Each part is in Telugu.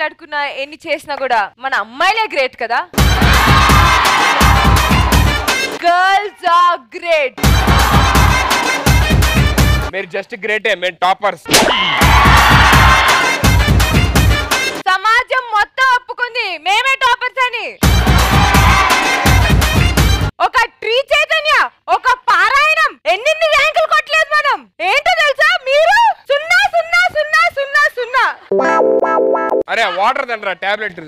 మాట్లాడుకున్నా ఎన్ని చేసినా కూడా మన అమ్మాయిలే గ్రేట్ కదా గర్ల్స్ ఆర్ గ్రేట్ మీరు జస్ట్ గ్రేటే మేము టాపర్స్ సమాజం మొత్తం ఒప్పుకుంది మేమే టాపర్స్ అని ఒక ట్రీ చైతన్య ఒక పారాయణం ఎన్నెన్ని ర్యాంకులు కొట్టలేదు మనం ఏంటో తెలుసా మీరు సున్నా సున్నా సున్నా సున్నా సున్నా అరే వాటర్ తండ్రా టాబ్లెట్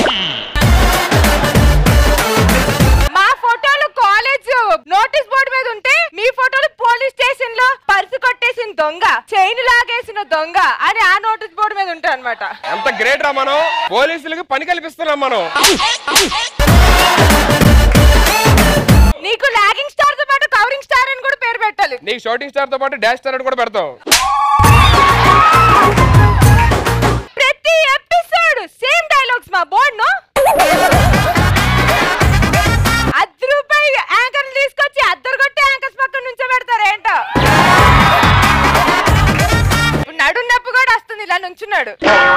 మా ఫోటోలు కాలేజ్ నోటీస్ బోర్డు మీద ఉంటే మీ ఫోటోలు పోలీస్ స్టేషన్ లో పర్సు కొట్టేసిన దొంగ చైన్ లాగేసిన దొంగ అని ఆ నోటీస్ బోర్డు మీద ఉంటాయి అనమాట ఎంత గ్రేట్ రా మనం పోలీసులకు పని కల్పిస్తున్నాం మనం నీకు లాగింగ్ స్టార్ తో పాటు కవరింగ్ స్టార్ అని కూడా పేరు పెట్టాలి నీకు షూటింగ్ స్టార్ తో పాటు డాష్ స్టార్ అని కూడా పెడతాం ప్రతి ఎపిసోడ్ సేమ్ డైలాగ్స్ మా బోర్డ్ నో అర్ధ రూపాయి యాంకర్ తీసుకొచ్చి అద్దరు కొట్టి యాంకర్స్ పక్కన నుంచో పెడతారు ఏంటో ఇప్పుడు నడు నొప్పి కూడా వస్తుంది ఇలా నుంచున్నాడు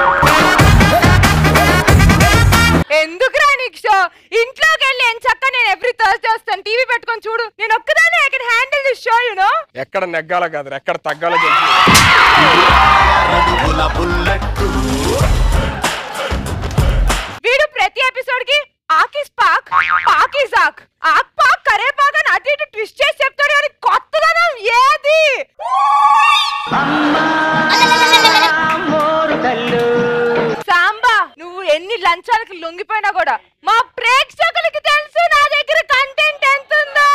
ఎందుకురా నీకు షో ఇంట్లోకి వెళ్ళి ఏం చక్క నేను ఎవ్రీ థర్స్డే వస్తాను టీవీ పెట్టుకొని చూడు నేను ఒక్కదానే I can handle this show you know ఎక్కడ నెగ్గాలో కాదు ఎక్కడ తగ్గాలో తెలుసు వీడు ప్రతి ఎపిసోడ్ కి ఆకిస్ పాక్ పాకిస్ ఆక్ ఆక్ పాక్ కరే పాక్ అని అటు ఇటు ట్విస్ట్ చేసి చెప్తాడు కానీ కొత్తదనం ఏది సాంబా నువ్వు ఎన్ని లంచాలకు లొంగిపోయినా కూడా మా ప్రేక్షకులకి తెలుసు నా దగ్గర కంటెంట్ ఎంత ఉందో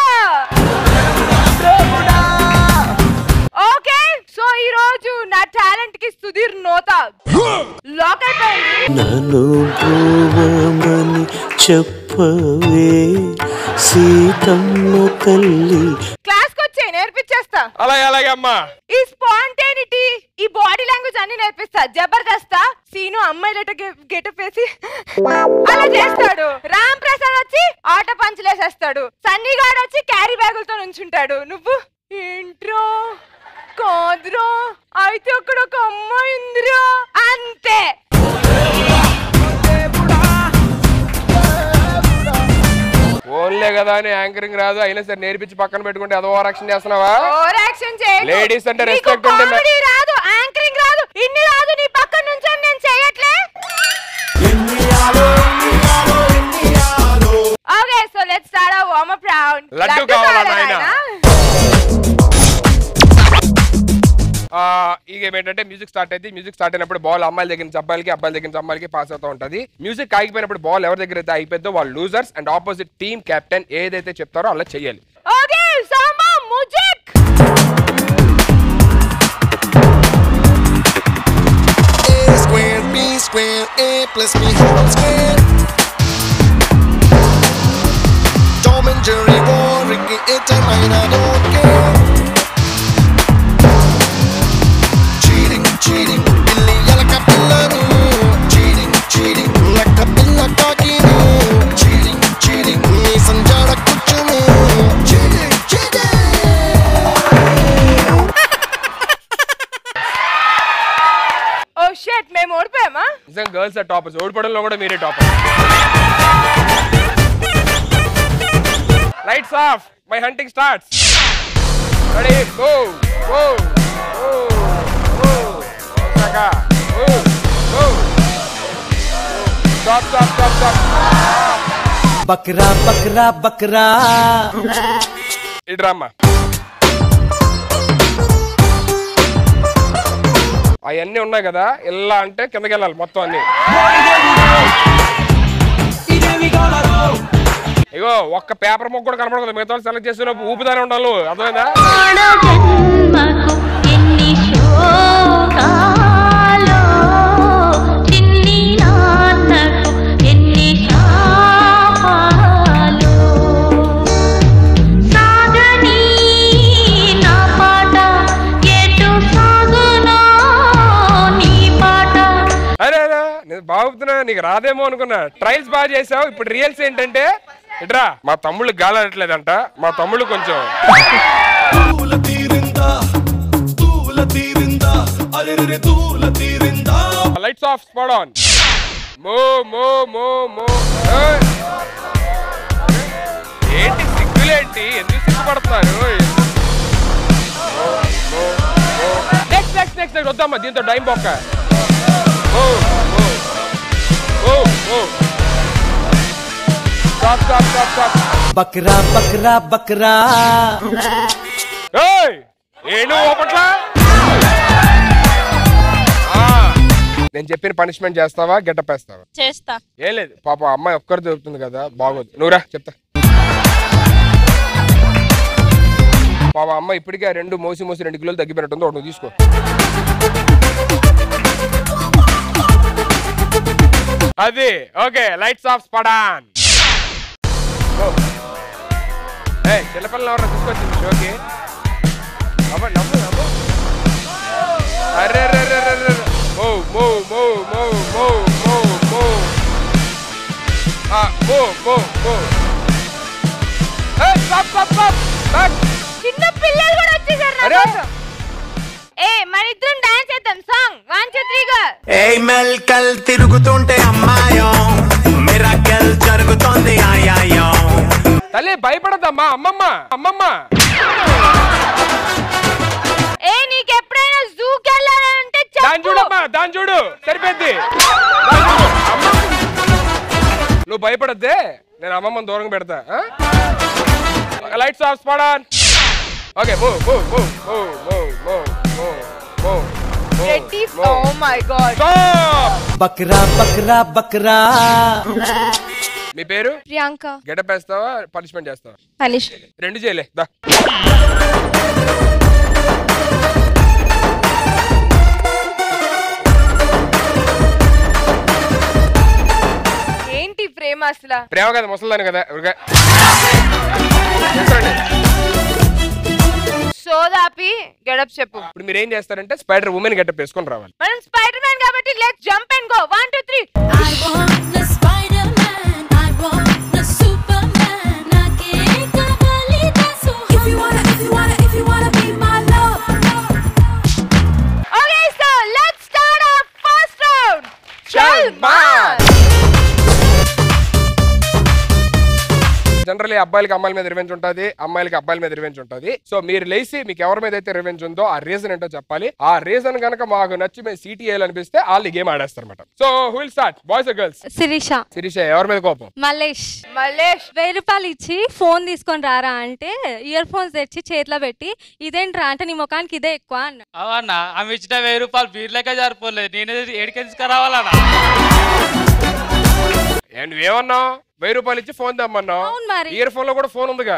ఓకే సో ఈ రోజు నా టాలెంట్ కి సుధీర్ నోత లాక్ అయిపోయింది నన్ను పోవమని చెప్పవే సీతమ్మ తల్లి క్లాస్ కి వచ్చే నేర్పించేస్తా అలాగే అలాగే అమ్మా ఈ స్పాంటేనిటీ ఈ బాడీ లాంగ్వేజ్ అన్ని నేర్పిస్తా జబర్దస్తా సీను అమ్మాయిలట గెటప్ వేసి అలా చేస్తాడు రామ్ ప్రసాద్ వచ్చి ఆటో పంచులేసేస్తాడు సన్నీ గారు వచ్చి క్యారీ బ్యాగులతో నుంచుంటాడు నువ్వు ఏంట్రో కాదురా అయితే అక్కడ ఒక అమ్మాయి ఉందిరా అంతే ఓన్లే కదా అని యాంకరింగ్ రాదు అయినా సరే నేర్పించి పక్కన పెట్టుకుంటే అదో రక్షణ చేస్తున్నావా ఓవర్ యాక్షన్ చేయకు Ladies అంటే నీకు respect ఉంటే మే- comedy రాదు యాంకరింగ్ రాదు ఇన్ని రాదు నీ పక్కన నుంచి నేను చేయట్లే okay so let's start uh warm up round laddu కావాలా నాయనా? ఆ, ఈ గేమ్ ఏంటంటే మ్యూజిక్ స్టార్ట్ అయితే మ్యూజిక్ స్టార్ట్ అయినప్పుడు బాల్ అమ్మాయిల దగ్గర నుంచి అబ్బాయిలకి అబ్బాయిల దగ్గర నుంచి అమ్మాయిలకి పాస్ అవుతూ ఉంటుంది మ్యూజిక్ ఆగిపోయినప్పుడు బాల్ ఎవరి దగ్గర అయితే అయిపోద్దో వాళ్ళు losers and opposite team captain ఏదైతే చెప్తారో అలా చెయ్యాలి okay samba music A square, B square, A plus B whole square. Tom and Jerry war, Ricky, it and mine, I don't care. Cheating, cheating, Billy, yalaka pillanu. Cheating, cheating, like a pilla talking. Cheating, cheating, me sanjara kuchumu. Cheating, cheating. Oh shut మేము ఓడిపోయామా నిజంగా గర్ల్స్ ఆ టాపర్స్ ఓడిపోవడంలో కూడా మీరే topper lights off my hunting starts ready go go go go ఓసాకా go go stop stop stop stop బక్రా బక్రా బక్రా ఇడ్రామ్మా అవన్నీ ఉన్నాయి కదా ఇలా అంటే కిందకి వెళ్ళాలి మొత్తం అన్ని ఇగో ఒక్క పేపర్ మొక్క కూడా కనపడదు మిగతా సెలెక్ట్ చేసిన ఊపిదానే ఉండాలి అర్థమైందా జన్మకు ఎన్ని శోకాలో చిన్ని నాన్నకు ఎన్ని శాపాలో సాగని నా పాట ఎటు సాగునో నీ పాట అరే అరే నేను బాగుతున్నా నీకు రాదేమో అనుకున్నా ట్రయల్స్ బాగా చేసావు ఇప్పుడు రియల్స్ ఏంటంటే ఇట్రా మా తమ్ముళ్ళు గాలట్లేదంట మా తమ్ముళ్ళు కొంచెం తూల తీరిందా తూల తీరిందా అరెరె తూల తీరిందా లైట్స్ ఆఫ్ స్పాడ్ ఆన్ మో మో మో మో ఏయ్. ఏంటి సిగ్గులేంటి ఎందుకు సిగ్గుపడుతున్నారు నెక్స్ట్ నెక్స్ట్ నెక్స్ట్ నెక్స్ట్ వద్దమ్మా దీంతో టైం బొక్క ఓ ఓ ఓ ఓ స్టాప్ స్టాప్ స్టాప్ స్టాప్ బక్రా బక్రా బక్రా ఏయ్ ఏను ఓపట్లా ఆ, నేను చెప్పిన పనిష్మెంట్ చేస్తావా గెటప్ వేస్తావా చేస్తా ఏం లేదు పాప అమ్మాయి ఒక్కరు దొరుకుతుంది కదా బాగోదు నువ్వురా చెప్తా పాప అమ్మ ఇప్పటికే ఆ రెండు మోసి మోసి రెండు కిలోలు తగ్గిపోయినట్టుంది ఒకటి నువ్వు తీసుకో అది ఓకే లైట్స్ ఆఫ్ పడాన్ ఏ చిన్నపిల్లలు ఎవరన్నా తీసుకొచ్చింది షోకి నవ్వ నవ్వు నవ్వు అరే రే రే రే రే మో మో మో మో మో మో మో ఆ మో మో మో ఏ స్టాప్ స్టాప్ స్టాప్ బ్యాక్ చిన్న పిల్లలు కూడా వచ్చేసారు నా అరే. కోసం. ఏ మన ఇద్దరం డాన్స్ చేద్దాం song one two three go ఏయ్ మెల్కల్ తిరుగుతుంటే అమ్మాయో మిరాకెల్ జరుగుతోంది ఆయాయో తల్లి భయపడద్దమ్మా అమ్మమ్మ అమ్మమ్మ ఏ నీకెప్పుడైనా జూకి వెళ్ళాలంటే దాని చెప్పు చూడమ్మా దాని చూడు సరిపోద్ది దాన్ని చూడు. అమ్మ. నువ్వు భయపడద్దే నేను అమ్మమ్మని దూరంగా పెడతా lights off spot on okay move move move move move move move move ready oh my god stop బక్రా బక్రా బక్రా మీ పేరు ప్రియాంక గెటప్ వేస్తావా పనిష్మెంట్ చేస్తావా పనిష్ రెండు చేయలే దా ఏంటి ప్రేమ అసలు ప్రేమ కదా ముసలిదాని కదా ఊరికే. చేస్తారండి. సోదాపి గెడప్ చెప్పు ఇప్పుడు మీరు ఏం చేస్తారంటే స్పైడర్ ఉమెన్ గెటప్ వేసుకొని రావాలి మనం స్పైడర్ మ్యాన్ కాబట్టి let's jump and go one two three I want a Spider-Man. I want a Superman. నాకే కావాలి దాసు. If you wanna, if you wanna, if you wanna be my love. Okay so let's start our first round చల్ మార్. జనరల్లీ అబ్బాయిలకి అమ్మాయిల మీద రివెంజ్ ఉంటుంది అమ్మాయిలకి అబ్బాయిల మీద రివెంజ్ ఉంటుంది సో మీరు లేచి మీకు ఎవరి మీద అయితే రివెంజ్ ఉందో ఆ రీజన్ ఏంటో చెప్పాలి ఆ రీజన్ కనుక మాకు నచ్చి మేము సీటీ వేయాలనిపిస్తే వాళ్ళు గేమ్ ఆడేస్తారు అనమాట so will start boys girls Sirisha Sirisha ఎవరి మీద కోపం మల్లేష్ మల్లేష్ వెయ్యి రూపాయలు ఇచ్చి ఫోన్ తీసుకొని రారా అంటే ఇయర్ ఫోన్స్ తెచ్చి చేతిలో పెట్టి ఇదేంట్రా అంటే నీ ముఖానికి ఇదే ఎక్కువ అన్న అవన్నా ఆమె ఇచ్చిన వెయ్యి రూపాయలు బీర్లకే సరిపోలేదు నేను ఏడికి తీసుకురావాలన్నా అండ్ ఏమన్నావు వెయ్యి రూపాయలు ఇచ్చి ఫోన్ తెమ్మన్నావు అవును మరి. ఇయర్ ఫోన్ లో కూడా ఫోన్ ఉందిగా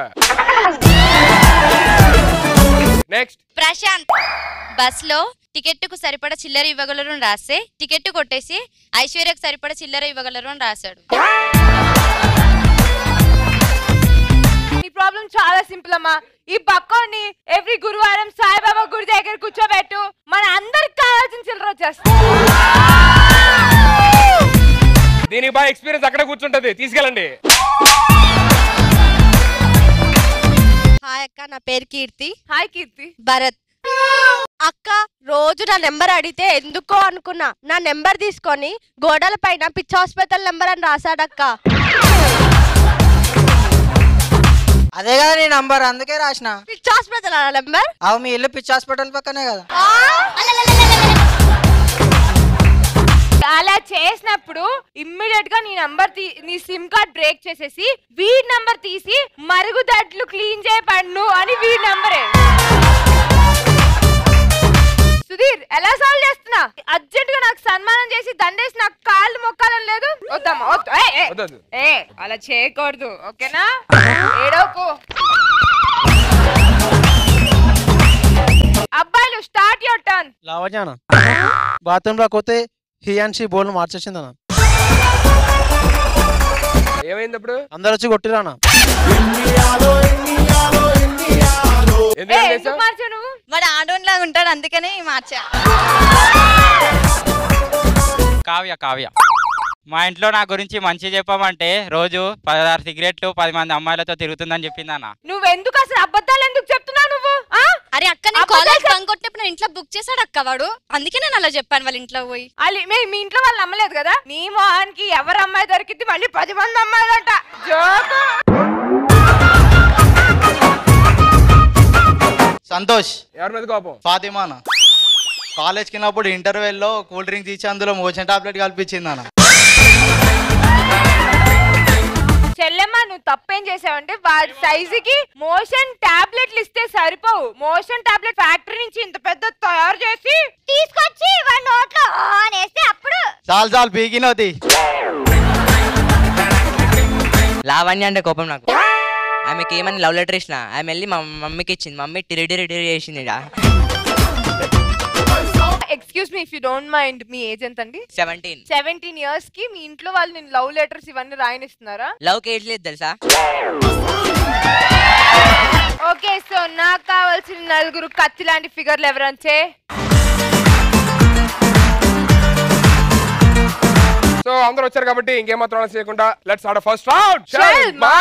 నెక్స్ట్ ప్రశాంత్ బస్ లో టికెట్ కు సరిపడ చిల్లర ఇవ్వగలరు అని రాస్తే టికెట్ కొట్టేసి ఐశ్వర్యకు సరిపడ చిల్లర ఇవ్వగలరు అని రాశాడు ఈ ప్రాబ్లం చాలా సింపుల్ అమ్మా ఈ బక్కోని ఎవ్రీ గురువారం సాయిబాబా గుడి దగ్గర కూర్చోబెట్టు మన అందరికి కావాల్సిన చిల్లర వచ్చేస్తుంది దీనికి బాగా ఎక్స్పీరియన్స్ అక్కడ కూర్చుంటది తీసుకెళ్ళండి హాయ్ అక్క నా పేరు కీర్తి హాయ్ కీర్తి భరత్ అక్క రోజు నా నెంబర్ అడిగితే ఎందుకో అనుకున్నా నా నెంబర్ తీసుకొని గోడల పైన పిచ్చి హాస్పిటల్ నెంబర్ అని రాశాడక్క అదే కదా నీ నంబర్ అందుకే రాసిన పిచ్చి హాస్పిటల్ ఆ నెంబర్ అవు మీ ఇల్లు పిచ్చి హాస్పిటల్ పక్కనే కదా అలా చేసినప్పుడు ఇమ్మీడియట్ గా నీ నంబర్ నీ సిమ్ కార్డ్ బ్రేక్ చేసేసి వీడి నంబర్ తీసి మరుగుదడ్లు క్లీన్ చేయబడ్ను అని వీడి నంబరే సుధీర్ ఎలా సాల్వ్ చేస్తున్నా అర్జెంట్ గా నాకు సన్మానం చేసి దండేసి నాకు కాళ్ళు మొక్కాలని లేదు వద్దమ్మా వద్దు ఏ, ఏ. వద్దొద్దు. ఏ అలా చేయకూడదు ఓకేనా ఏడోకు అబ్బాయిలు స్టార్ట్ యువర్ టర్న్ లావజ్ఞాన బాత్రూమ్ లో పోతే హీ అండ్ షీ బోల్ మార్చేసిందన్న ఏమైంది అప్పుడు అందరు వచ్చి కొట్టిరానా ఏ, ఎందుకని ఎందుకు చేసావ్? మార్చావు నువ్వు వాడు ఆడోన్లాగా ఉంటాడు అందుకని మార్చా కావ్య కావ్య మా ఇంట్లో నా గురించి మంచి చెప్పమంటే రోజు పదహారు సిగరెట్లు పది మంది అమ్మాయిలతో తిరుగుతుందని చెప్పిందన్న నువ్వెందుకు అసలు అబద్ధాలు ఎందుకు చెప్తున్నావు నువ్వు ఆ? అరే అక్క నేను కాలేజ్ బంక్ కొట్టినప్పుడు నేను ఇంట్లో బుక్ చేశాడు అక్క వాడు అందుకే నేను అలా చెప్పాను వాళ్ళ ఇంట్లో పోయి వాళ్ళు మీ మీ ఇంట్లో వాళ్ళు నమ్మలేదు కదా నీ మొహానికి ఎవరు అమ్మాయి దొరికింది మళ్ళీ పది మంది అమ్మాయిలంట జోకు సంతోష్ ఎవరి మీద కోపం ఫాతిమానా కాలేజ్కి వెళ్ళినప్పుడు ఇంటర్వెల్లో కూల్ డ్రింక్స్ ఇచ్చి అందులో మోషన్ టాబ్లెట్ కల్పించింది అన్న చెల్లెమ్మ నువ్వు తప్పేం చేసావంటే వాడి సైజుకి మోషన్ టాబ్లెట్లు ఇస్తే సరిపోవు మోషన్ టాబ్లెట్ ఫ్యాక్టరీ నుంచి ఇంత పెద్ద తయారు చేసి తీసుకొచ్చి వాడి నోట్లో ఆన్ వేస్తే అప్పుడు చాలు చాలు పీకినోతి లావణ్య అంటే కోపం నాకు ఆమెకి ఏమని లవ్ లెటర్ ఇచ్చిన ఆమె వెళ్ళి మా మమ్మీకి ఇచ్చింది మమ్మీ టిరిడి రిటరీ చేసింది ఈడ. Excuse me if you don't mind మీ ఏజ్ ఎంత అండి సెవెంటీన్ సెవెంటీన్ ఇయర్స్ కి మీ ఇంట్లో వాళ్ళు నేను లవ్ లెటర్స్ ఇవన్నీ రాయనిస్తున్నారా లవ్ కేట్లేదు తెలుసా ఓకే సో నాకు కావాల్సిన నలుగురు కత్తి లాంటి ఫిగర్లు ఎవరంటే సో అందరూ వచ్చారు కాబట్టి ఇంకేమాత్రం ఆలస్యం చేయకుండా లెట్స్ ఆడ ఫస్ట్ రౌండ్ చల్మా.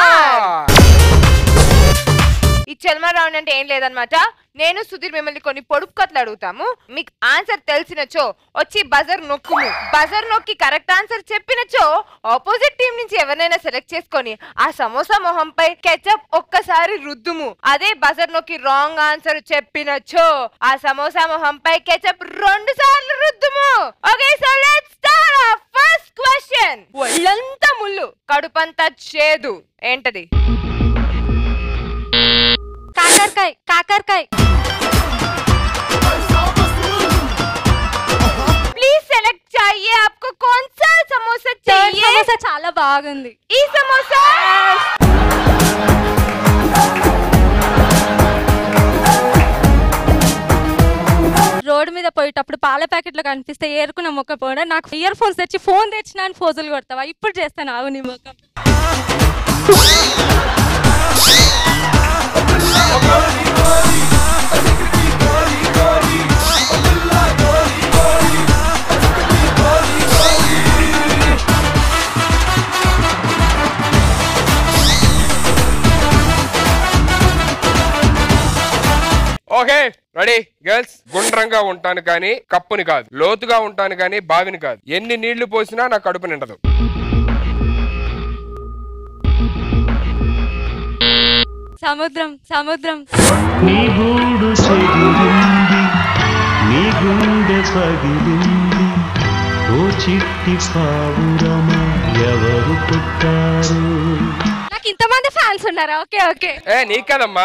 ఈ చల్మా రౌండ్ అంటే ఏం లేదనమాట నేను సుధీర్ మిమ్మల్ని కొన్ని పొడుపు కథలు అడుగుతాము మీకు ఆన్సర్ తెలిసినచో వచ్చి బజర్ నొక్కుము బజర్ నొక్కి కరెక్ట్ ఆన్సర్ చెప్పినచో ఆపోజిట్ టీం నుంచి ఎవరినైనా సెలెక్ట్ చేసుకొని ఆ సమోసా మొహంపై కెచప్ ఒక్కసారి రుద్దుము అదే బజర్ నొక్కి రాంగ్ ఆన్సర్ చెప్పినచో ఆ సమోసా మొహంపై కెచప్ రెండు సార్లు రుద్దుము okay so let's start first question ఒళ్ళంతా ముళ్ళు కడుపంతా చేదు ఏంటది కాకరకాయ కాకరకాయ ప్లీజ్ సెలెక్ట్ चाहिए आपको कौन सा समोसा థర్డ్ चाहिए సమోసా చాలా బాగుంది ఈ సమోసా రోడ్డు మీద పోయేటప్పుడు పాల ప్యాకెట్లు కనిపిస్తే ఏరుకున్న మొక్క పోవడం నాకు ఇయర్ ఫోన్స్ తెచ్చి ఫోన్ తెచ్చినా అని ఫోజులు కొడతావా ఇప్పుడు చేస్తాను ఆవు నీ మొక్క ఓకే రెడీ గర్ల్స్ గుండ్రంగా ఉంటాను కానీ కప్పుని కాదు లోతుగా ఉంటాను కానీ బావిని కాదు ఎన్ని నీళ్లు పోసినా నా కడుపు నిండదు సముద్రం సముద్రం నీ గూడు చెదిరింది నీ గుండె పగిలింది ఓ చిట్టి పావురమ ఎవరు పుట్టారు నాకు ఇంతమంది ఫ్యాన్స్ ఉన్నారా ఓకే ఓకే ఏ నీకు కదమ్మా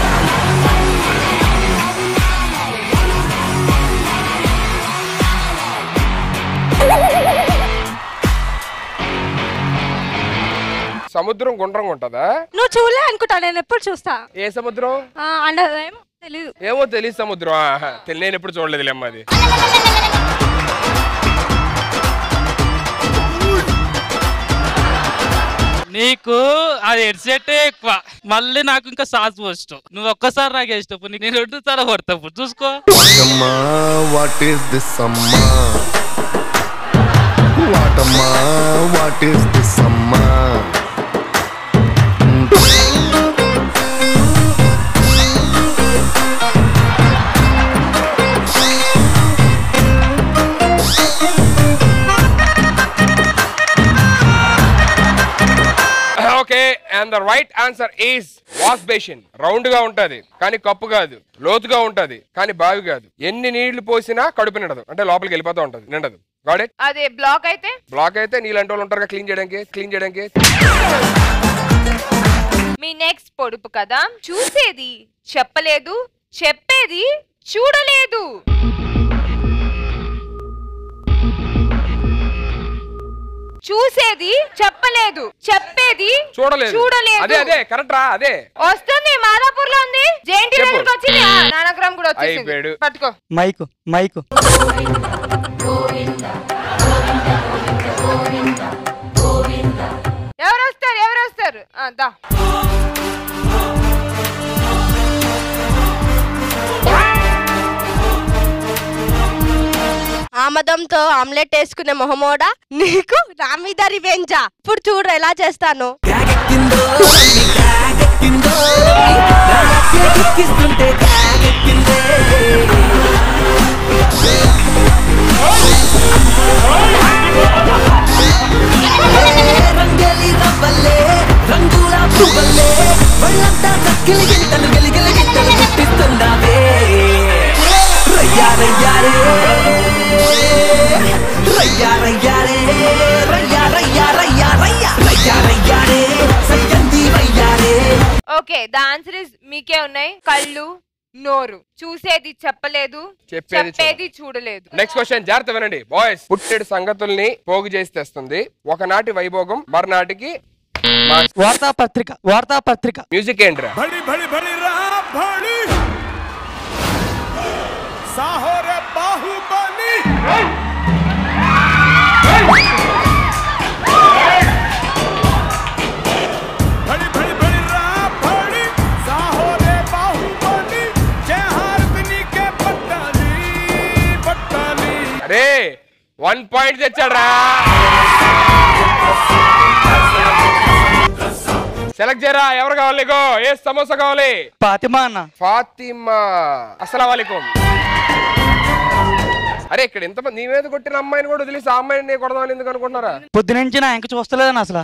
సముద్రం గుండ్రంగా ఉంటుందా నువ్వు చూడలే అనుకుంటా నేను ఎప్పుడు చూస్తా ఏ సముద్రం ఆ, అండ ఏమో తెలీదు ఏమో తెలియదు సముద్రం ఆహా, తెలి- నేను ఎప్పుడు చూడలేదు అది నీకు అది హెడ్సెట్ ఎక్కువ మళ్ళీ నాకు ఇంకా సాస్ పోస్ట్ నువ్వు ఒక్కసారి నాకు వేస్తావు నేను రెండు సార్లు కొడతావు చూసుకో వాటమ్మా వాట్ ఈస్ దిస్ అమ్మా వాటమ్మా వాట్ ఈస్ దిస్ అమ్మా okay and the right answer is wash basin round గా ఉంటది కానీ కప్పు కాదు లోతుగా ఉంటది కానీ బావి కాదు ఎన్ని నీళ్లు పోసినా కడుపు నిండదు అంటే లోపలికి వెళ్ళిపోతూ ఉంటది నిండదు గాడ్ ఇట్ అదే బ్లాక్ అయితే బ్లాక్ అయితే నీళ్ళంటి వాళ్ళు ఉంటారు క్లీన్ చేయడానికి క్లీన్ చేయడానికి మీ నెక్స్ట్ పొడుపు కదా చూసేది చెప్పలేదు చెప్పేది చూడలేదు చూసేది చెప్పలేదు చెప్పేది చూడలేదు చూడలేదు అదే అదే కరెక్ట్ రా అదే వస్తుంది మాదాపూర్ లో ఉంది జేఎన్టీ చెప్పు. రైలుకి వచ్చింది ఆ, నానక్రమ్ కూడా వచ్చేసింది అయిపోయాడు. పట్టుకో మైకు మైకు ఎవరు వస్తారు ఎవరు వస్తారు ఆ, దా ఆమదంతో ఆమ్లెట్ వేసుకునే మొహమోడా నీకు నా మీద రివెంజా ఇప్పుడు చూడు ఎలా చేస్తాను ఎక్కిందో రాకెక్కిందో పువ్వల్లే వాళ్ళంతా తక్కిలి గింతలు గెలిగిలి గింతలు పుట్టిస్తున్నావే రయ్యా రయ్యారే రయ్యా రయ్యారే రయ్యా రయ్యా రయ్యా రయ్యా రయ్యా రయ్యారే సయ్యంది వయ్యారే ఓకే ద ఆన్సర్ ఇస్ మీకే ఉన్నాయి కళ్ళు నోరు చూసేది చెప్పలేదు చెప్పేది చెప్పేది చూడలేదు నెక్స్ట్ క్వశ్చన్ జాగ్రత్త వినండి బాయ్స్ పుట్టెడు సంగతుల్ని పోగు చేసి తెస్తుంది ఒకనాటి వైభోగం మరునాటికి వార్తాపత్రిక వార్తాపత్రిక మ్యూజిక్ ఏంట్రా बड़ी बड़ी बड़ी रहा बड़ी साहो रे बाहुबली बड़ी बड़ी बड़ी रहा बड़ी साहो रे बाहुबली जय हारदिनी के पट्टाली पट्टाली అరే వన్ పాయింట్ తెచ్చాడ్రా సెలెక్ట్ చేయరా ఎవరు కావాలి నీకు ఏ సమోసా కావాలి ఫాతిమా అన్న ఫాతిమా అస్సలం వాలేకుం అరే ఇక్కడ ఎంతమంది నీ మీద కొట్టిన అమ్మాయిని కూడా వదిలేసి ఆ అమ్మాయిని నేను కొడదామని ఎందుకు అనుకుంటున్నారా పొద్దునుంచి నా ఇంక చూస్తలేదన్న అసలు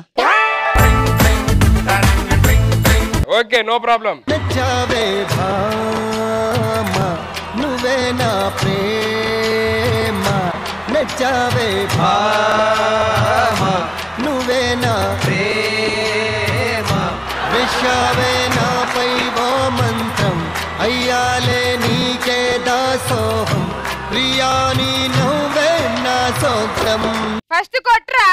ఓకే నో ప్రాబ్లం నచ్చావే భామ నువ్వే నా ప్రేమ నచ్చావే భామ నువ్వే నా ప్రేమ విషావే నాపై ఓ మంత్రం అయ్యాలే నీకే దాసోహం ప్రియాని నువ్వే నా సోత్రం ఫస్ట్ కొట్రా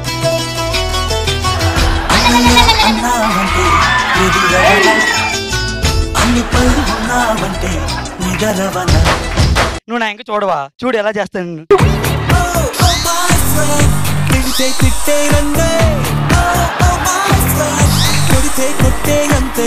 అన్నావంటే ఎదురవన అన్ని పళ్ళు ఉన్నావంటే నిగరవన నువ్వు నా ఇంక చూడవా చూడు ఎలా చేస్తాను నిన్ను. తిడితే తిట్టే రందే కొడితే కొట్టే అంతే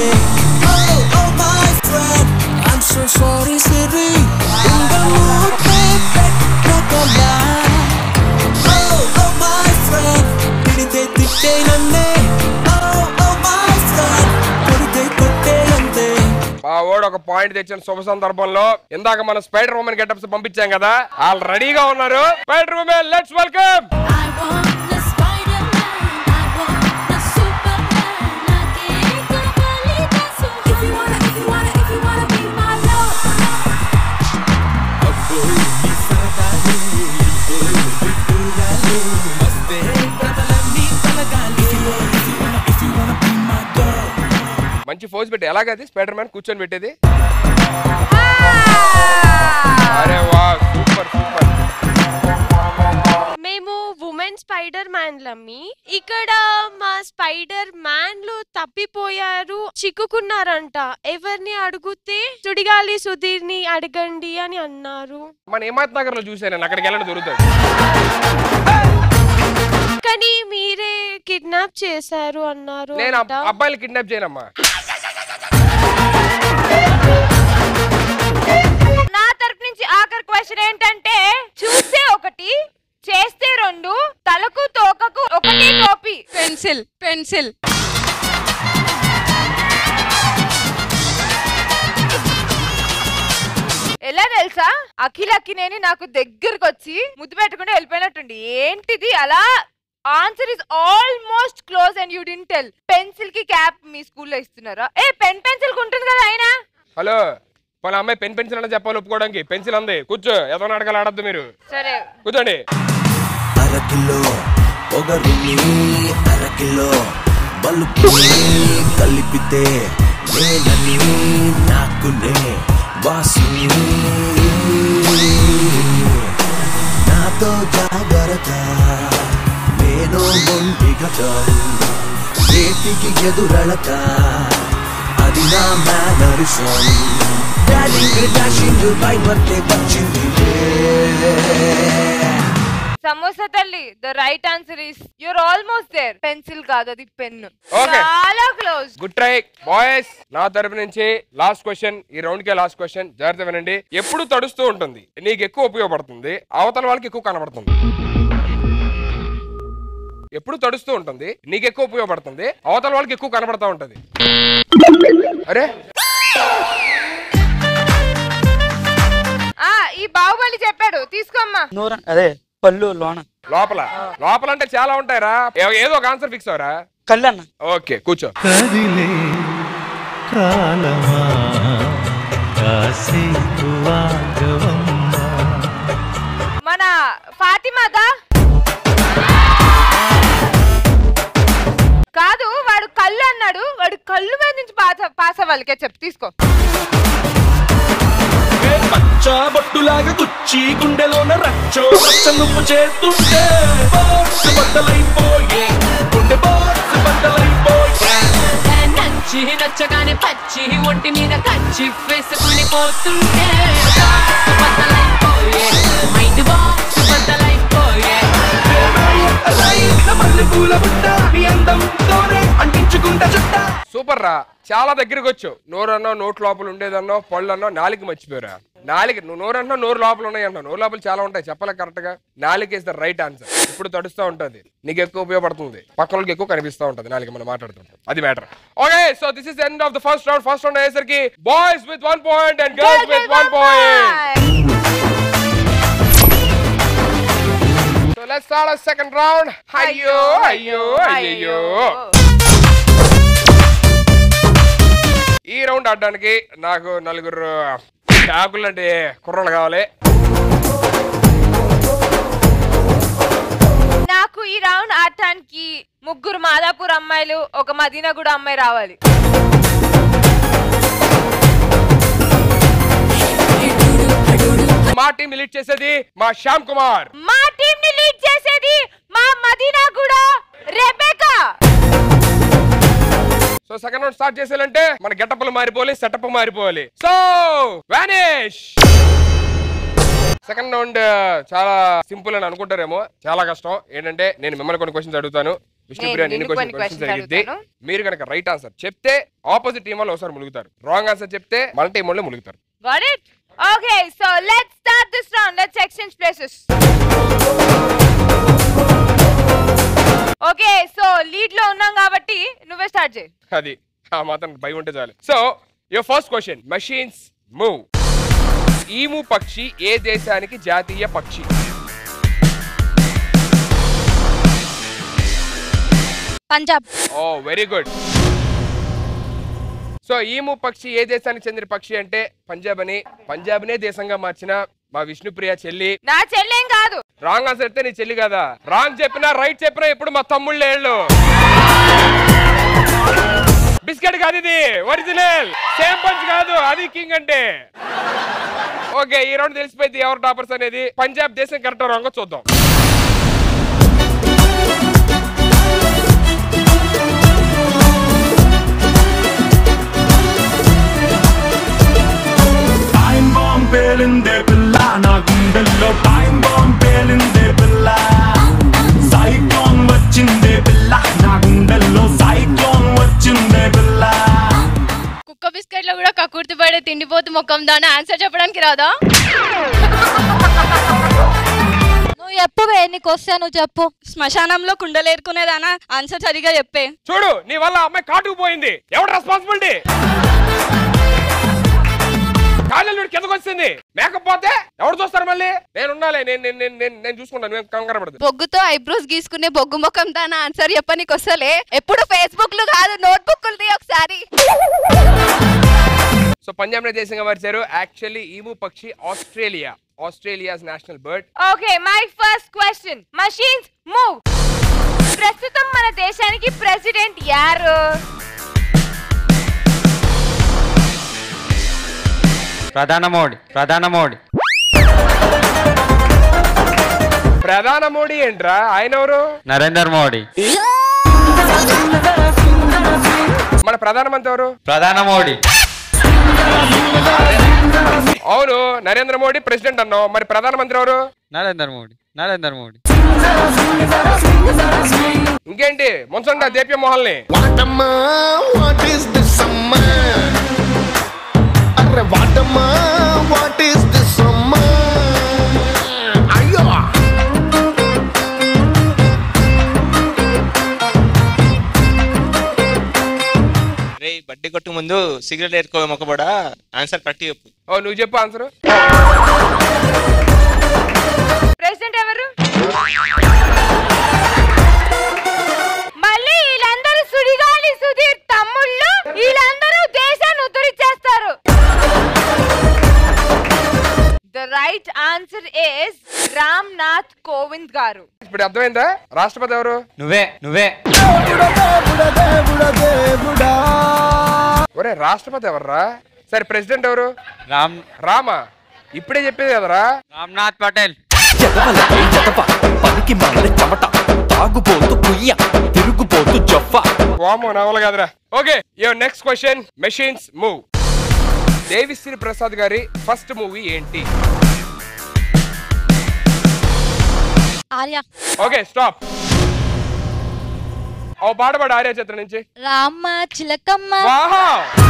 I'm so sorry, Siri. உங்கள் மூட்டை பெற்றதொல்லா. Oh, oh, my friend. తిడితే తిట్టే నన్నే Oh, oh, my friend. కొడితే కొట్టే అంతే మా ఓడు ఒక పాయింట్ తెచ్చిన శుభ సందర్భంలో ఇందాక మనం స్పైడర్ ఉమెన్ గెటప్స్ పంపించాం కదా వాళ్ళు రెడీగా ఉన్నారు స్పైడర్ ఉమెన్ లెట్స్ వెల్కమ్ మంచి ఫోజ్ పెట్టి ఎలాగది స్పైడర్ మ్యాన్ కూర్చొని పెట్టేది అరే వా సూపర్ సూపర్ మేము ఉమెన్ స్పైడర్ మ్యాన్లమ్మి ఇక్కడ మా స్పైడర్ మ్యాన్లు తప్పిపోయారు చిక్కుకున్నారంట ఎవరిని అడిగితే సుడిగాలి సుధీర్ని అడగండి అని అన్నారు మన హిమాయత్ నగర్ లో చూసాను నేను అక్కడికి వెళ్ళడం దొరుకుతాడు కానీ మీరే కిడ్నాప్ చేశారు అన్నారు నేను అంట. అబ్- అబ్బాయిలు కిడ్నాప్ చేయనమ్మా నా తరపు నుంచి ఆఖరి క్వశ్చన్ ఏంటంటే చూస్తే ఒకటి చేస్తే రెండు తలకు తోకకు ఒకటి టోపీ పెన్సిల్ పెన్సిల్ ఎలా తెలుసా అఖిల్ అక్కినేని నాకు దగ్గరకు వచ్చి ముద్దు పెట్టకుండా వెళ్ళిపోయినట్టుండి ఏంటిది అలా answer is almost close and you didn't tell pencil కి క్యాప్ మీ స్కూల్లో ఇస్తున్నారా ఏ పెన్ పెన్సిల్ ఉంటుంది కదా అయినా హలో వాళ్ళ అమ్మాయి పెన్ పెన్సిల్ అంటే చెప్పాలి ఒప్పుకోవడానికి పెన్సిల్ అంది కూర్చో ఏదో నాటకాలు ఆడద్దు మీరు సరే కూర్చోండి అరకిలో పొగరుని అరకిలో బలుపుని కలిపితే నేనని నాకునే వాసుని నాతో జాగ్రత్త నేను మొండిగటం చేతికి ఎదురళత అది నా మేనరిసం డాషింగ్ డాషింగ్ భయపడితే వచ్చింది సమోసా తల్లి the right answer is your almost there pencil కాదు అది పెన్ Okay. చాలా క్లోజ్ గుడ్ ట్రై బాయ్స్ నా తరపు నుంచి లాస్ట్ క్వశ్చన్ ఈ రౌండ్ కే లాస్ట్ క్వశ్చన్ జాగ్రత్త వినండి ఎప్పుడు తడుస్తూ ఉంటుంది నీకు ఎక్కువ ఉపయోగపడుతుంది అవతల వాళ్ళకి ఎక్కువ కనబడుతుంది ఎప్పుడు తడుస్తూ ఉంటుంది నీకు ఎక్కువ ఉపయోగపడుతుంది అవతల వాళ్ళకి ఎక్కువ కనబడతా ఉంటది అరే ఆ ఈ బాహుబలి చెప్పాడు తీసుకోమ్మా నూర అదే పళ్ళు లోన లోపల లోపల అంటే చాలా ఉంటాయరా ఏ- ఏదో ఒక ఆన్సర్ ఫిక్స్ అవరా కళ్ళు అన్న ఓకే కూర్చో కదిలే కాలమా కాసేపు ఆగవమ్మా మన ఫాతిమాదా కాదు వాడు కళ్ళు అన్నాడు వాడు కళ్ళు మీద నుంచి పాస్ పాస్ అవ్వాలికే చెప్పు తీసుకో బొట్టులాగా గుచ్చి గుండెలోన రచ్చో రచ్చ నువ్వు చేస్తుంటే బాక్స్ బద్దలైపోయే గుండె బాక్స్ బద్దలైపోయే నచ్చి నచ్చగానే పచ్చి ఒంటి మీద కచ్చి వేసుకుని పోతుంటే బాక్స్ బద్దలైపోయే మైండ్ బాక్స్ బద్దలైపోయే మల్లెపూల బుట్ట నీ అందంతోనే అంటించుకుంటా చుట్ట సూపర్ రా చాలా దగ్గరికి వచ్చు నోరన్నో నోట్ లోపల ఉండేదన్నో పళ్ళన్నో నాలుగు మర్చిపోయారా నాలుగు నువ్వు నోరన్నో నోరు లోపల ఉన్నాయి అన్నా నోరు లోపల చాలా ఉంటాయి చెప్పలే కరెక్ట్ గా నాలుగు ఇస్ ద రైట్ ఆన్సర్ ఇప్పుడు తడుస్తూ ఉంటది నీకు ఎక్కువ ఉపయోగపడుతుంది పక్కన వాళ్ళకి ఎక్కువ కనిపిస్తూ ఉంటది నాలుగు మనం మాట్లాడుతుంటాం అది matter okay so this is end of the first round first round అయ్యేసరికి boys with one point and girls with one point so let's start second round అయ్యో అయ్యో అయ్యో ఈ రౌండ్ ఆడడానికి నాకు నలుగురు షాకులు అంటే కుర్రలు కావాలి నాకు ఈ రౌండ్ ఆడటానికి ముగ్గురు మాదాపూర్ అమ్మాయిలు ఒక మదీనాగూడ అమ్మాయి రావాలి మా టీం లీడ్ చేసేది మా శ్యామ్ కుమార్ మా టీం ని లీడ్ చేసేది మా Madinaguda Rebecca so second round start చేసేయాలంటే మన గెటప్లు మారిపోవాలి సెటప్ మారిపోవాలి సో వానిష్ సెకండ్ రౌండ్ చాలా సింపుల్ అని అనుకుంటారేమో చాలా కష్టం ఏంటంటే నేను మిమ్మల్ని కొన్ని క్వశ్చన్స్ అడుగుతాను విష్ణుప్రియ నేను నిన్ను నిన్ను కొన్ని కొన్ని క్వశ్చన్స్ questions అడిగిద్ది అడుగుతాను. మీరు కనుక రైట్ ఆన్సర్ చెప్తే ఆపోజిట్ టీం వాళ్ళు ఒకసారి ములుగుతారు రాంగ్ ఆన్సర్ చెప్తే మన టీం వాళ్ళు ములుగుతారు Got it? Okay, so let's start this round. Let's exchange places. Okay so lead లో ఉన్నాం కాబట్టి నువ్వే స్టార్ట్ చేయి అది ఆ మాత్రం భయం ఉంటే చాలు so your first question machines move emu పక్షి ఏ దేశానికి జాతీయ పక్షి Punjab oh very good so emu పక్షి ఏ దేశానికి చెందిన పక్షి అంటే పంజాబ్ అని పంజాబ్ నే దేశంగా మార్చిన మా విష్ణుప్రియ చెల్లి నా చెల్లేం కాదు రాంగ్ ఆన్సర్ అయితే నీ చెల్లి కదా రాంగ్ చెప్పినా రైట్ చెప్పినా ఇప్పుడు మా తమ్ముళ్ళు ఏళ్ళు బిస్కెట్ కాదు ఇది ఒరిజినల్ సేమ్ పంచ్ కాదు అది కింగ్ అంటే ఓకే ఈ రౌండ్ తెలిసిపోయింది ఎవరు టాపర్స్ అనేది పంజాబ్ దేశం కరెక్ట్ రాంగో చూద్దాం టైం బాంబ్ పేలిందే పిల్ల నా గుండెల్లో టైం బాంబ్ పేలిందే పిల్ల సైక్లోన్ వచ్చిందే పిల్ల నా గుండెల్లో సైక్లోన్ వచ్చిందే పిల్ల కుక్క బిస్కెట్ లో కూడా కక్కుర్తి పడే తిండిపోతు ముఖం దాని ఆన్సర్ చెప్పడానికి రాదా నువ్వు చెప్పు బే, నీకు వస్తే నువ్వు చెప్పు శ్మశానంలో కుండలు ఏరుకునేదానా ఆన్సర్ సరిగా చెప్పే చూడు నీ వల్ల అమ్మాయి కాటుకు పోయింది ఎవరు రెస్పాన్సిబిలిటీ కాళ్ళు కిందకు వచ్చింది మేకపోతే ఎవరు చూస్తారు మళ్ళీ నేను ఉండాలి నేను నేను నేను నేను నేను చూసుకుంటాను నేను కంగారు పడదు బొగ్గుతో ఐబ్రోస్ గీసుకునే బొగ్గు ముఖం దాని ఆన్సర్ చెప్పనీకి వస్తలే ఎప్పుడు ఫేస్బుక్ లు కాదు నోట్ బుక్లు ఒకసారి సో పంజాబ్ నే దేశంగా మార్చారు యాక్చువల్లీ ఈము పక్షి Australia Australia's national bird okay my first question machines move ప్రస్తుతం మన దేశానికి ప్రెసిడెంట్ యారు ప్రధాన మోడీ ప్రధాన మోడీ ప్రధాన మోడీ ఏంట్రా ఆయన ఎవరు నరేందర్ మోడీ మన ప్రధానమంత్రి ఎవరు ప్రధాన మోడీ అవును నరేంద్ర మోడీ ప్రెసిడెంట్ అన్నావు మరి ప్రధానమంత్రి ఎవరు నరేందర్ మోడీ నరేందర్ మోడీ ఇంకేంటి ముంచండి దేప్య మోహల్ని వాటమ్మా వాట్ ఈస్ దిస్ అమ్మా అరే వాటమ్మా వాట్ ఈస్ దిస్ అమ్మా అయ్యో రే బడ్డీ కొట్టు ముందు సిగరెట్ ఏరుకో మొక్కబడా ఆన్సర్ కరెక్ట్ చెప్పు ఓ నువ్వు చెప్పు ఆన్సర్ ప్రెసిడెంట్ ఎవరు మళ్ళీ వీళ్ళందరూ సుడిగాలి సుధీర్ తమ్ముళ్ళు వీళ్ళందరూ దేశాన్ని ఉద్ధరించేస్తారు the right answer is Ram Nath Kovind గారు ఇప్పుడు అర్థమైందా రాష్ట్రపతి ఎవరు నువ్వే నువ్వే ఒరే రాష్ట్రపతి ఎవర్రా సరే ప్రెసిడెంట్ ఎవరు రామ్ రామా ఇప్పుడే చెప్పేది కదరా రామ్నాథ్ పటేల్ ఎదవలపై ఎదవ పనికి మాలిన చెమట తాగుపోతూ కుయ్య తిరుగుపోతూ జొఫ్ఫ వామో నవల కాదురా okay your next question machines move Devi Sri Prasad గారి ఫస్ట్ మూవీ ఏంటి ఆర్య ఓకే స్టాప్ ఓ పాట పాడు ఆర్య చిత్రం నుంచి రామ్మ చిలకమ్మ వాహా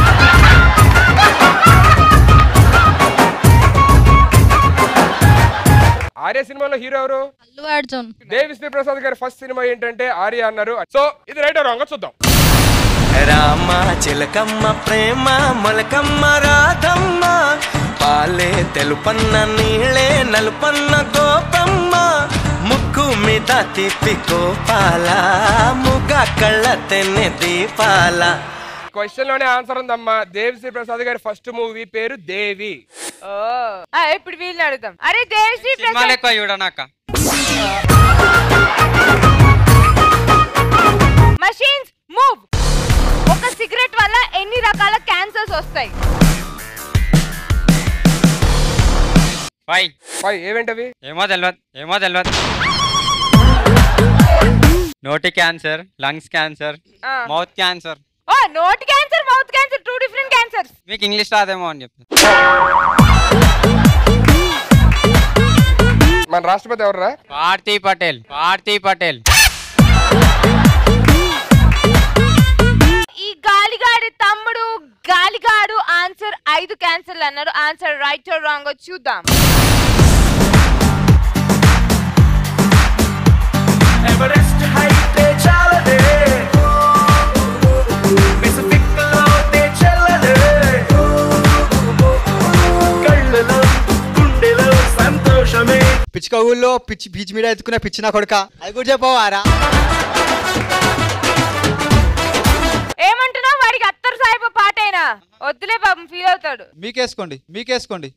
ఆర్య సినిమాలో హీరో ఎవరు అల్లు అర్జున్ దేవిశ్రీ ప్రసాద్ గారి ఫస్ట్ సినిమా ఏంటంటే ఆర్య అన్నారు సో ఇది రైట్ రాంగ్ చూద్దాం రామ చిలకమ్మ ప్రేమ మొలకమ్మ రాధమ్మ పాలే తెలుపన్న నీళ్ళే నలుపన్న గోపమ్మ ముక్కు మీద తిప్పి కోపాల ముగ కళ్ళ తెన్నె దీపాల క్వశ్చన్ లోనే ఆన్సర్ ఉందమ్మా దేవిశ్రీ ప్రసాద్ గారి ఫస్ట్ మూవీ పేరు దేవి ఓ ఆ, ఇప్పుడు వీళ్ళని అడుగుదాం అరే దేవిశ్రీ సినిమాలు ప్రసాద్ ఎక్కువ చూడనాక మషీన్స్ మూవ్ ఒక సిగరెట్ వల్ల ఎన్ని రకాల క్యాన్సర్స్ వస్తాయి ఫైవ్ ఫైవ్ ఏమేంటవి ఏమో తెలియదు ఏమో తెలియదు నోటి క్యాన్సర్ లంగ్స్ క్యాన్సర్ ఆ. మౌత్ క్యాన్సర్ ఓ నోట్ cancer mouth cancer two different cancers మీకు ఇంగ్లీష్ రాదేమో అని చెప్పి మన రాష్ట్రపతి ఎవర్రా పార్థీ పటేల్ పార్థీ పటేల్ ఈ గాలిగాడి తమ్ముడు గాలిగాడు ఆన్సర్ ఐదు క్యాన్సర్లు అన్నారు ఆన్సర్ రైట్ రాంగ్ చూద్దాం ఎవరెస్ట్ హైట్ చాలదే పెసిఫిక్ లోతే చెల్లదే కళ్ళలో గుండెలో సంతోషమే పిచ్చుక ఊళ్ళో పిచ్చి బీచ్ మీద ఎత్తుకున్న పిచ్చి నా కొడుక అది కూడా చెప్పవారా ఏమంటున్నావు వాడికి అత్తరు సాయిబు పాటైనా వద్దులే పాపం ఫీల్ అవుతాడు మీకేసుకోండి మీకేసుకోండి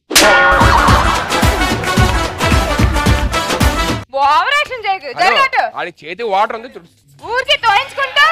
ఓవర్ యాక్షన్ చేయకు జరగట్టు ఆడి చేతి వాటర్ ఉంది చూడు. ఊరికి తోయించుకుంటా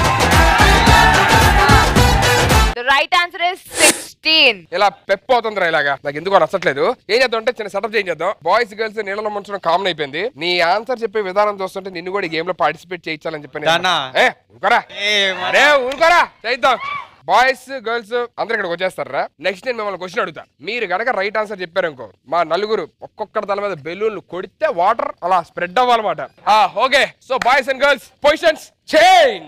రైట్ ఆన్సర్ ఇస్ సిక్స్టీన్ ఇలా పెప్ అవుతుందిరా ఇలాగా నాకు ఎందుకో నచ్చట్లేదు ఏం చేద్దాం అంటే చిన్న సెటప్ చేంజ్ చేద్దాం బాయ్స్ గర్ల్స్ నీళ్ళలో ముంచడం కామన్ అయిపోయింది నీ ఆన్సర్ చెప్పే విధానం చూస్తుంటే నిన్ను కూడా ఈ గేమ్ లో పార్టిసిపేట్ చేయించాలని చెప్పి దాన్నా? ఏ ఊరుకోరా అరే ఊరుకోరా చేద్దాం బాయ్స్ గర్ల్స్ అందరు ఇక్కడికి వచ్చేస్తారా నెక్స్ట్ నేను మిమ్మల్ని క్వశ్చన్ అడుగుతా మీరు గనక రైట్ ఆన్సర్ చెప్పారు అనుకో మా నలుగురు ఒక్కొక్కరి తల మీద బెలూన్లు కొడితే వాటర్ అలా స్ప్రెడ్ అవ్వాలన్నమాట okay so boys and girls positions change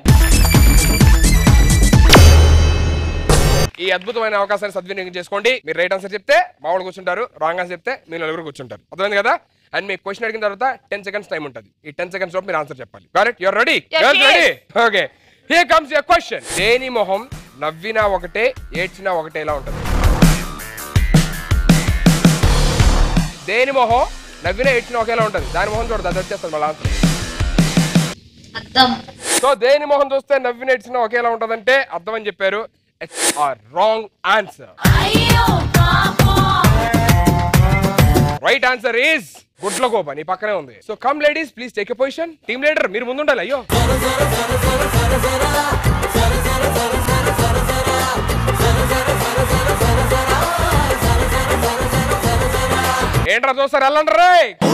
ఈ అద్భుతమైన అవకాశాన్ని సద్వినియోగం చేసుకోండి మీరు రైట్ ఆన్సర్ చెప్తే మామూలు కూర్చుంటారు రాంగ్ ఆన్సర్ చెప్తే మీరు నలుగురు కూర్చుంటారు అర్థమైంది కదా అండ్ మీకు క్వశ్చన్ అడిగిన తర్వాత టెన్ సెకండ్స్ టైం ఉంటుంది ఈ టెన్ సెకండ్స్ లోపు మీరు ఆన్సర్ చెప్పాలి correct your ready Yes, girls yes. Ready okay here comes your question దేని మొహం నవ్వినా ఒకటే ఏడ్చినా ఒకటే ఇలా ఉంటుంది దేని మొహం నవ్వినా ఏడ్చినా ఒకేలా ఉంటుంది దాని మొహం చూడదు అది వచ్చేస్తుంది మళ్ళీ ఆన్సర్ సో దేని మొహం చూస్తే నవ్విన ఏడ్చినా ఒకేలా ఉంటదంటే అర్థం అని చెప్పారు it's or wrong answer right answer is గుడ్ల కోప నీ పక్కనే ఉంది so come ladies please take a position team leader మీరు ముందు ఉండాలి అయ్యో ఏంట్రా చూస్తారు వెళ్ళండి రే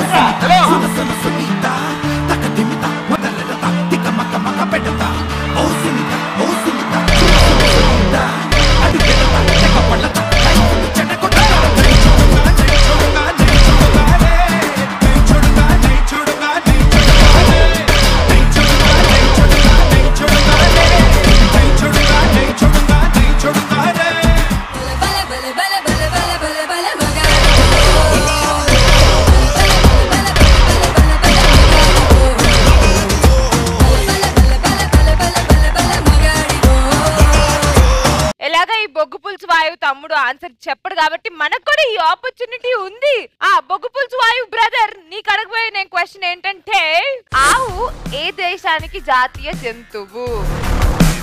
ఎలాగ ఈ బొగ్గు పులుసు వాయువు తమ్ముడు ఆన్సర్ చెప్పడు కాబట్టి మనకు కూడా ఈ ఆపర్చునిటీ ఉంది ఆ బొగ్గు పులుసు వాయువు బ్రదర్ నీకు అడగబోయే నేను క్వశ్చన్ ఏంటంటే ఆవు ఏ దేశానికి జాతీయ జంతువు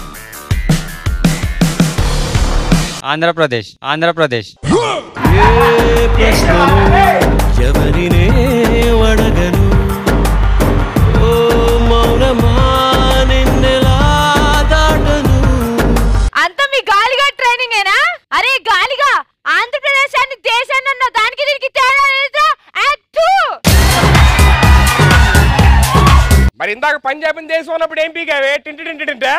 ఆంధ్రప్రదేశ్ ఆంధ్రప్రదేశ్ ఎవరినే అడగను ఓ మౌనమా నిన్నెలా దాటను అంతా మీ గాలిగా ట్రైనింగ్ ఏనా అరే గాలిగా ఆంధ్రప్రదేశ్ అని దేశాన్ని అన్న దానికి దీనికి తేడా లేదా అత్తు! మరి ఇందాక పంజాబ్ దేశం ఉన్నప్పుడు ఏం పీకావే టింటి టింటి టింటా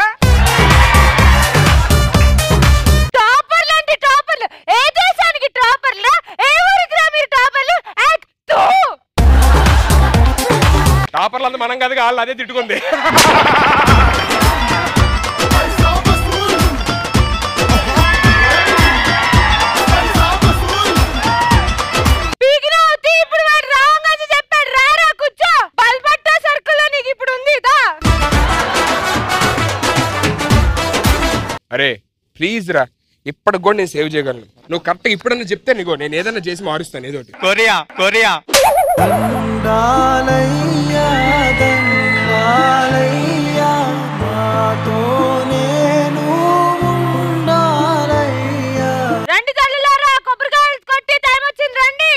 టాపర్లు అంటే టాపర్లు ఏ దేశానికి టాపర్లు ఏ ఊరికి రా మీరు టాపర్లు అత్తు! టాపర్లు అంతా మనం కదా వాళ్ళు అదే తిట్టుకుంది పీకిన అవుతి ఇప్పుడు వాడు రాంగ్ అని చెప్పాడు రారా కూర్చో బల్బట్టా సర్కిల్లో నీకు ఇప్పుడు ఉంది దా అరే ప్లీజ్ రా ఇప్పటికి కూడా నేను సేవ్ చేయగలను నువ్వు కరెక్ట్గా ఇప్పుడన్నా చెప్తే నీకో నేను ఏదైనా చేసి మారుస్తాను ఏదో ఒకటి కొరియా కొరియా దండాలయ్యా దండాలయ్యా నాతో నేను ఉండాలయ్యా రండి తల్లులారా కొబ్బరికాయలు కొట్టి టైం వచ్చింది రండి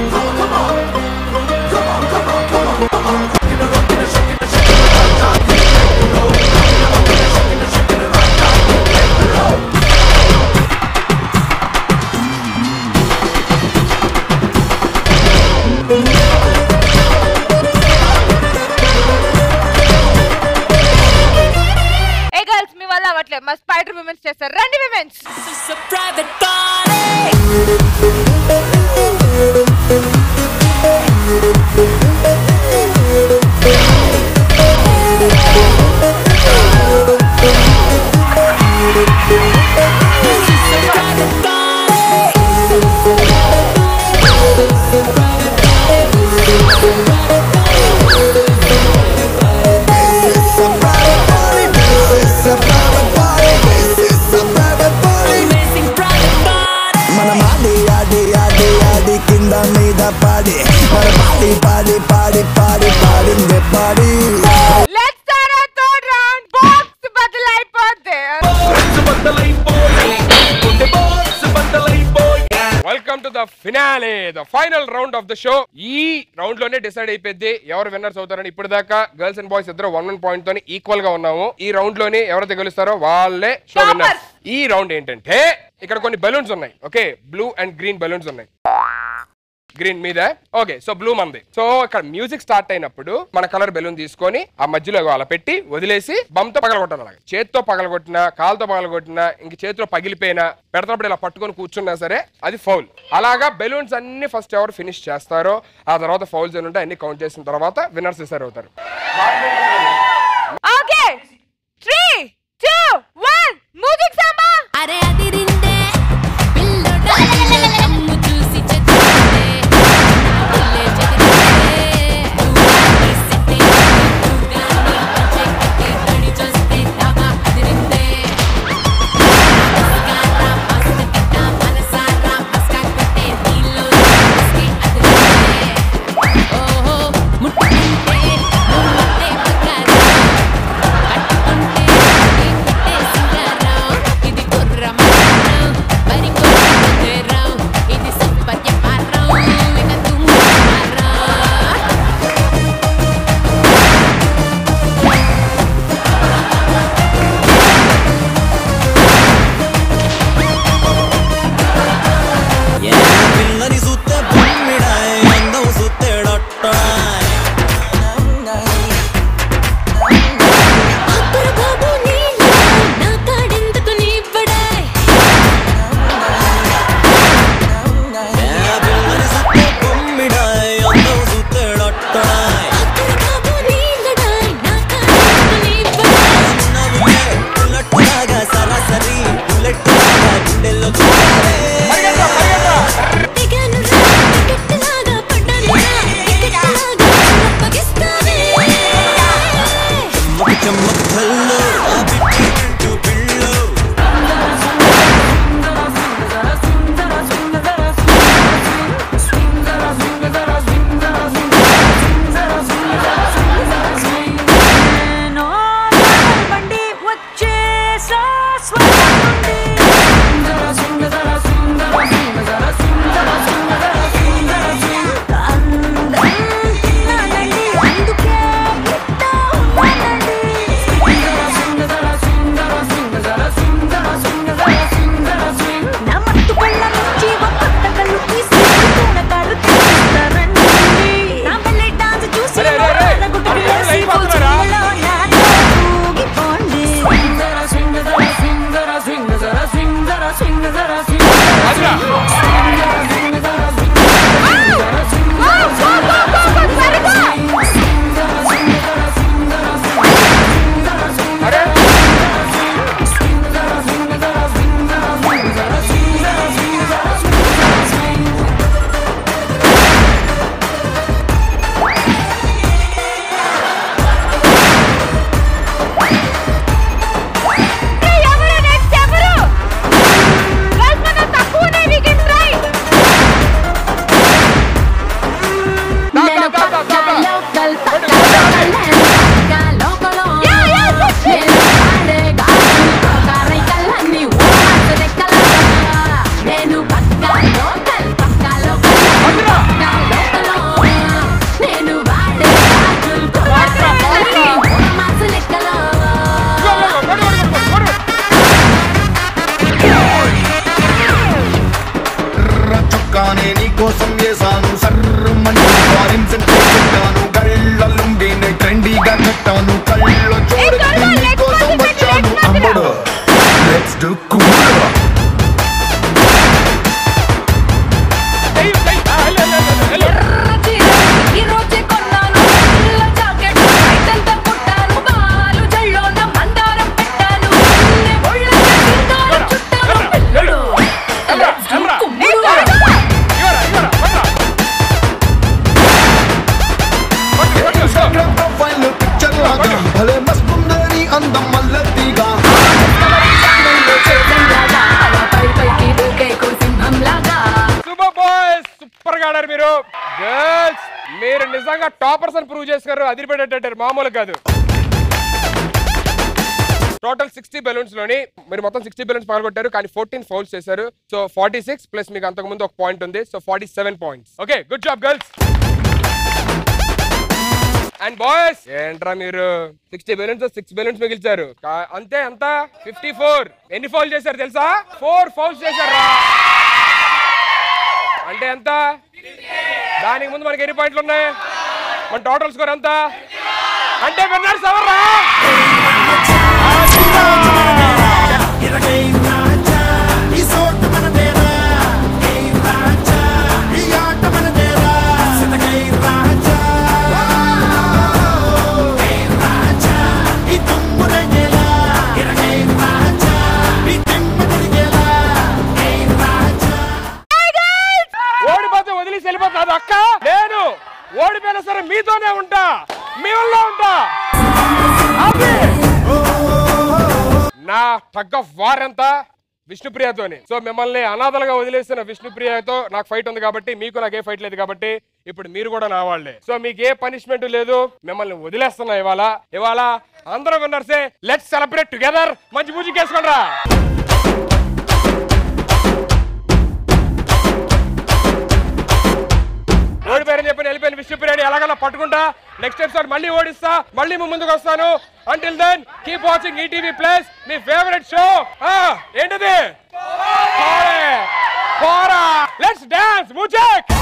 ఏ గర్ల్స్ మీ వల్ల అవ్వట్లేదు మా స్పైడర్ విమెన్స్ చేస్తారు రండి విమెన్స్ మనం ఆడి ఆడి ఆడి ఆడి కింద మీద పాడి మన పాడి పాడి పాడి పాడి పాడిందే పాడి let's start our third round box బద్దలైపోద్ది welcome to the finale the final round of the show ఈ రౌండ్ లోనే డిసైడ్ అయిపోద్ది ఎవరు విన్నర్స్ అవుతారని ఇప్పుడు దాకా గర్ల్స్ అండ్ బాయ్స్ ఇద్దరు వన్ వన్ పాయింట్ తోని ఈక్వల్ గా ఉన్నాము ఈ రౌండ్ లోని ఎవరైతే గెలుస్తారో వాళ్ళే షో విన్నర్స్ ఈ రౌండ్ ఏంటంటే ఇక్కడ కొన్ని బలూన్స్ ఉన్నాయి okay blue and green balloons ఉన్నాయి గ్రీన్ మీద ఓకే సో బ్లూ మంది సో ఇక్కడ మ్యూజిక్ స్టార్ట్ అయినప్పుడు మన కలర్ బెలూన్ తీసుకొని ఆ మధ్యలో ఇగో అలా పెట్టి వదిలేసి బంతో పగలగొట్టాలి అలాగే చేత్తో పగలగొట్టినా కాలుతో పగలగొట్టినా ఇంక చేతిలో పగిలిపోయినా పెడతప్పుడు ఇలా పట్టుకొని కూర్చున్నా సరే అది ఫౌల్ అలాగా బెలూన్స్ అన్ని ఫస్ట్ ఎవరు ఫినిష్ చేస్తారో ఆ తర్వాత ఫౌల్స్ అని ఉంటే అన్ని కౌంట్ చేసిన తర్వాత విన్నర్స్ ఇస్తారు అవుతారు okay three two one music samba అరే అదిరిందే పిల్లోడా కమ్ము చూసి చచ్చిపోతే పుల్లే చెదిరితే నువ్వు సిట్టే నువ్వుగాని పచ్చెక్కితే తడి చూస్తే దాగా అదిరిందే మస్కారా మస్త్ కిట్టా మనసారా మస్కా కొట్టే నీలో మస్కే అదిరిందే ఓహో ముట్టుకుంటే ముట్టే పక్కారా కట్టుకుంటే కొట్టే సింగారా ఇది కుర్రమ్మ swing zara swing zara swing zara swing నేను పక్కా లోకల్ పక్కా పక్కా లోకలో నేను పాడే గాలి కారై కళ్ళని ఓమాస లెక్కల నేను పక్కా లోకల్ పక్కా లోకల్ పక్కా లోకలో నేను వాడే గాజులు కారై కళ్ళని ఓమాస లెక్కలో చొక్కానే నీ కోసం వేసాను సర్రమని ఫారిన్ సెంటర్ పెట్టాను కళ్ళ లుంగిని ట్రెండీగా కట్టాను కళ్ళ చూడకి నీ కోసం వచ్చాను అమ్మడు లెట్స్ డు కుమ్ముడు ఈ రోజే కొన్నాను పిల్ల జాకెట్ బయటంతా కుట్టాను బాలు జల్లోన మందారం పెట్టాను నిన్నే ఒళ్ళంతా సింగారం చుట్టాను పిల్లడు Let's do కుమ్ముడు. ఇన్స్టాగ్రామ్ ప్రొఫైల్ పిక్చర్ లాగా భలే మస్తుందని అందం మల్లతిగా పై పైకి దూకేకు సింహంలాగా సూపర్ బాయ్స్ సూపర్ గా ఆడారు మీరు గర్ల్స్ మీరు నిజంగా టాపర్స్ అని ప్రూవ్ చేశారు అదిరిపెట్టేటారు మామూలు కాదు టోటల్ సిక్స్టీ బెలూన్స్ లోని మీరు మొత్తం సిక్స్టీ బెలూన్స్ పాల్గొట్టారు కానీ ఫోర్టీన్ ఫౌల్స్ చేశారు సో ఫార్టీ సిక్స్ ప్లస్ మీకు అంతకు ముందు ఒక పాయింట్ ఉంది so forty seven points okay good job girls and boys ఏంట్రా మీరు సిక్స్టీ బెలూన్స్ సిక్స్ బెలూన్స్ మిగిల్చారు కా- అంతే అంత ఫిఫ్టీ ఫోర్ ఎన్ని ఫౌల్ చేశారు తెలుసా ఫోర్ ఫౌల్స్ చేశారా అంటే ఎంత దానికి ముందు మనకి ఎన్ని పాయింట్లు ఉన్నాయి మన టోటల్ స్కోర్ ఎంత అంటే విన్నర్స్ ఎవర్రా ఓడిపోతే వదిలేసి వెళ్ళిపోతాది అక్క నేను ఓడిపోయినా సరే మీతోనే ఉంటా మీ వల్ల ఉంటా అది. నా టగ్ ఆఫ్ వార్ ఎంత విష్ణుప్రియతోని సో మిమ్మల్ని అనాథలుగా వదిలేసిన విష్ణుప్రియతో నాకు ఫైట్ ఉంది కాబట్టి మీకు నాకు ఏ ఫైట్ లేదు కాబట్టి ఇప్పుడు మీరు కూడా నా వాళ్ళే సో మీకు ఏ పనిష్మెంట్ లేదు మిమ్మల్ని వదిలేస్తున్నా ఇవాళ ఇవాళ అందరూ విన్నర్సే లెట్స్ సెలబ్రేట్ టుగెదర్ మంచి పూజకి వేసుకోండి ఓడిపోయారని చెప్పి వెళ్ళిపోయిన విష్ణుప్రియాని ఎలాగలా పట్టుకుంటా నెక్స్ట్ ఎపిసోడ్ మళ్ళీ ఓడిస్తా మళ్ళీ మీ ముందుకు వస్తాను until then keep watching ETV plus మీ ఫేవరెట్ షో ఏంటిది పోరా లెట్స్ డాన్స్ ముచెక్